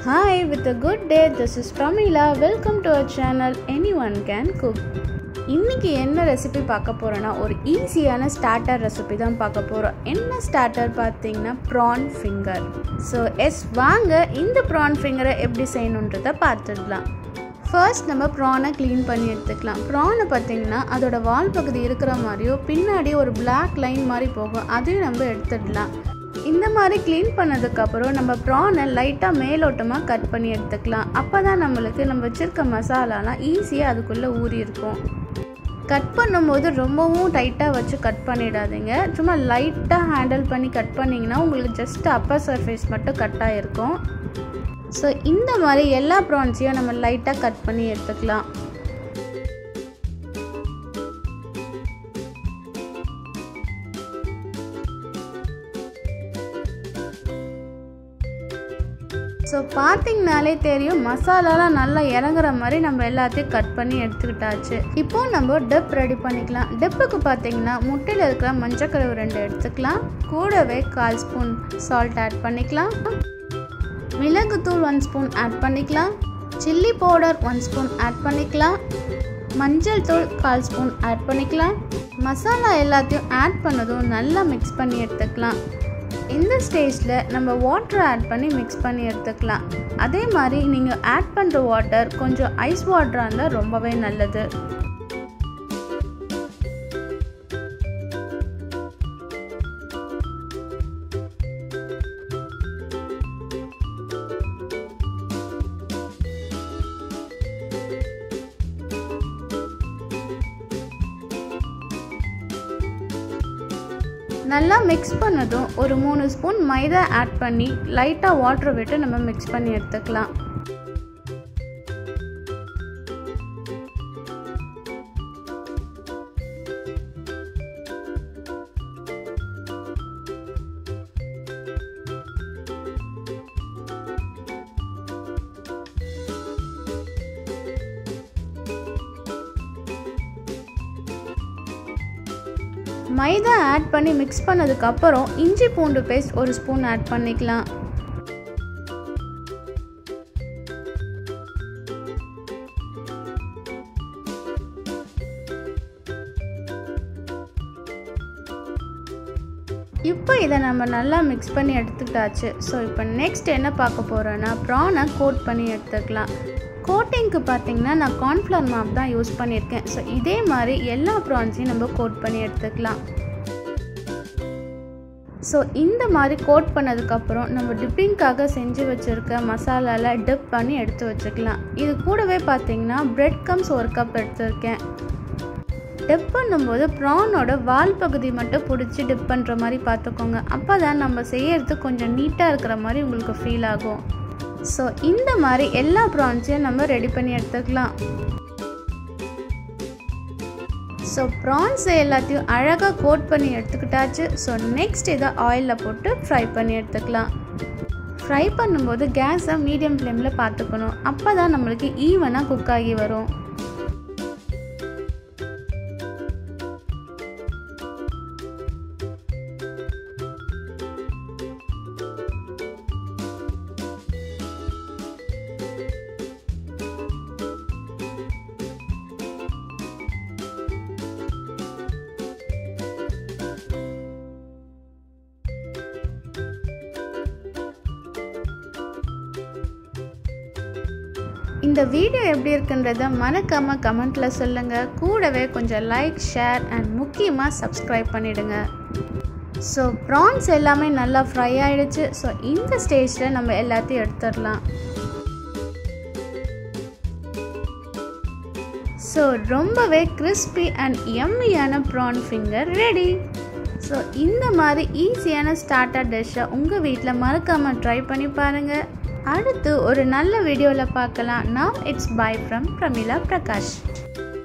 Hi, with a good day, this is Pramila. Welcome to our channel Anyone Can Cook. இன்னைக்கு என்ன recipe பார்க்க போகிறோன்னா ஒரு ஈஸியான ஸ்டார்டர் ரெசிபி தான் பார்க்க போகிறோம் என்ன ஸ்டார்டர் பார்த்தீங்கன்னா ப்ரான் ஃபிங்கர் ஸோ எஸ் வாங்க இந்த ப்ரான் ஃபிங்கரை எப்படி செய்யணுன்றதை பார்த்துடலாம் ஃபர்ஸ்ட் நம்ம ப்ரானை க்ளீன் பண்ணி எடுத்துக்கலாம் ப்ரானை பார்த்தீங்கன்னா அதோட வால் பகுதி இருக்கிற மாதிரியோ பின்னாடி ஒரு பிளாக் லைன் மாதிரி போகும் அதையும் நம்ம எடுத்துடலாம் இந்த மாதிரி க்ளீன் பண்ணதுக்கப்புறம் நம்ம ப்ரானை லைட்டாக மேலோட்டமாக கட் பண்ணி எடுத்துக்கலாம் அப்போ தான் நம்மளுக்கு நம்ம வச்சுருக்க மசாலாலாம் ஈஸியாக அதுக்குள்ளே ஊறி இருக்கும் கட் பண்ணும்போது ரொம்பவும் டைட்டாக வச்சு கட் பண்ணிடாதீங்க சும்மா லைட்டாக ஹேண்டில் பண்ணி கட் பண்ணிங்கன்னா உங்களுக்கு ஜஸ்ட் அப்பர் சர்ஃபேஸ் மட்டும் கட் ஆகிருக்கும் ஸோ இந்த மாதிரி எல்லா ப்ரான்ஸையும் நம்ம லைட்டாக கட் பண்ணி எடுத்துக்கலாம் ஸோ பார்த்தீங்கனாலே தெரியும் மசாலாலாம் நல்லா இறங்குற மாதிரி நம்ம எல்லாத்தையும் கட் பண்ணி எடுத்துக்கிட்டாச்சு இப்போ நம்ம டெப் ரெடி பண்ணிக்கலாம் டெப்புக்கு பார்த்தீங்கன்னா முட்டையில் இருக்கிற மஞ்சக்கடவு ரெண்டு எடுத்துக்கலாம் கூடவே கால் ஸ்பூன் சால்ட் ஆட் பண்ணிக்கலாம் மிளகுத்தூள் ஒன் ஸ்பூன் ஆட் பண்ணிக்கலாம் chilli powder one spoon add பண்ணிக்கலாம் மஞ்சள் தூள் கால் ஸ்பூன் ஆட் பண்ணிக்கலாம் மசாலா எல்லாத்தையும் ஆட் பண்ணதும் நல்லா மிக்ஸ் பண்ணி எடுத்துக்கலாம் இந்த ஸ்டேஜில் நம்ம வாட்டர் ஆட் பண்ணி மிக்ஸ் பண்ணி எடுத்துக்கலாம் அதே மாதிரி நீங்கள் ஆட் பண்ணுற வாட்டர் கொஞ்சம் ஐஸ் வாட்டராக இருந்தால் ரொம்பவே நல்லது நல்லா மிக்ஸ் பண்ணதும் ஒரு மூணு ஸ்பூன் மைதா ஆட் பண்ணி லைட்டாக வாட்டர் விட்டு நம்ம மிக்ஸ் பண்ணி எடுத்துக்கலாம் மைதா ஆட் பண்ணி மிக்ஸ் பண்ணதுக்கப்புறம் இஞ்சி பூண்டு பேஸ்ட் ஒரு ஸ்பூன் ஆட் பண்ணிக்கலாம் இப்போ இதை நம்ம நல்லா மிக்ஸ் பண்ணி எடுத்துக்கிட்டாச்சு ஸோ இப்போ நெக்ஸ்ட் என்ன பார்க்க போகிறோன்னா ப்ரானை கோட் பண்ணி எடுத்துக்கலாம் கோட்டிங்க்கு பார்த்தீங்கன்னா நான் கார்ன்ஃப்ளவர் மாப் தான் யூஸ் பண்ணியிருக்கேன் ஸோ இதே மாதிரி எல்லா ப்ரான்ஸையும் நம்ம கோட் பண்ணி எடுத்துக்கலாம் ஸோ இந்த மாதிரி கோட் பண்ணதுக்கப்புறம் நம்ம டிப்பிங்க்காக செஞ்சு வச்சுருக்க மசாலாவில் டிப் பண்ணி எடுத்து வச்சுக்கலாம் இது கூடவே பார்த்தீங்கன்னா பிரெட் கம்ஸ் ஒரு கப் எடுத்திருக்கேன் டிப் பண்ணும்போது ப்ரானோட வால் பகுதி மட்டும் பிடிச்சி டிப் பண்ணுற மாதிரி பார்த்துக்கோங்க அப்போ தான் நம்ம செய்யறது கொஞ்சம் நீட்டாக இருக்கிற மாதிரி உங்களுக்கு ஃபீல் ஆகும் ஸோ இந்த மாதிரி எல்லா ப்ரான்ஸையும் நம்ம ரெடி பண்ணி எடுத்துக்கலாம் ஸோ ப்ரான்ஸ் எல்லாத்தையும் அழகாக கோட் பண்ணி எடுத்துக்கிட்டாச்சு ஸோ நெக்ஸ்ட் இதை ஆயிலில் போட்டு ஃப்ரை பண்ணி எடுத்துக்கலாம் ஃப்ரை பண்ணும்போது கேஸை மீடியம் ஃப்ளேமில் பார்த்துக்கணும் அப்போ தான் நம்மளுக்கு ஈவனாக குக் ஆகி வரும் இந்த வீடியோ எப்படி இருக்குன்றத மறக்காமல் கமெண்ட்டில் சொல்லுங்கள் கூடவே கொஞ்சம் லைக் ஷேர் அண்ட் முக்கியமாக சப்ஸ்கிரைப் பண்ணிவிடுங்க ஸோ ப்ரான்ஸ் எல்லாமே நல்லா ஃப்ரை ஆகிடுச்சு ஸோ இந்த ஸ்டேஜில் நம்ம எல்லாத்தையும் எடுத்துடலாம் ஸோ ரொம்பவே கிறிஸ்பி அண்ட் எம்மியான ப்ரான் ஃபிங்கர் ரெடி ஸோ இந்த மாதிரி ஈஸியான ஸ்டார்டர் டிஷ்ஷை உங்கள் வீட்டில் மறக்காமல் ட்ரை பண்ணி பாருங்கள் அடுத்து ஒரு நல்ல வீடியோவில் பார்க்கலாம் நான் it's bye from Pramila Prakash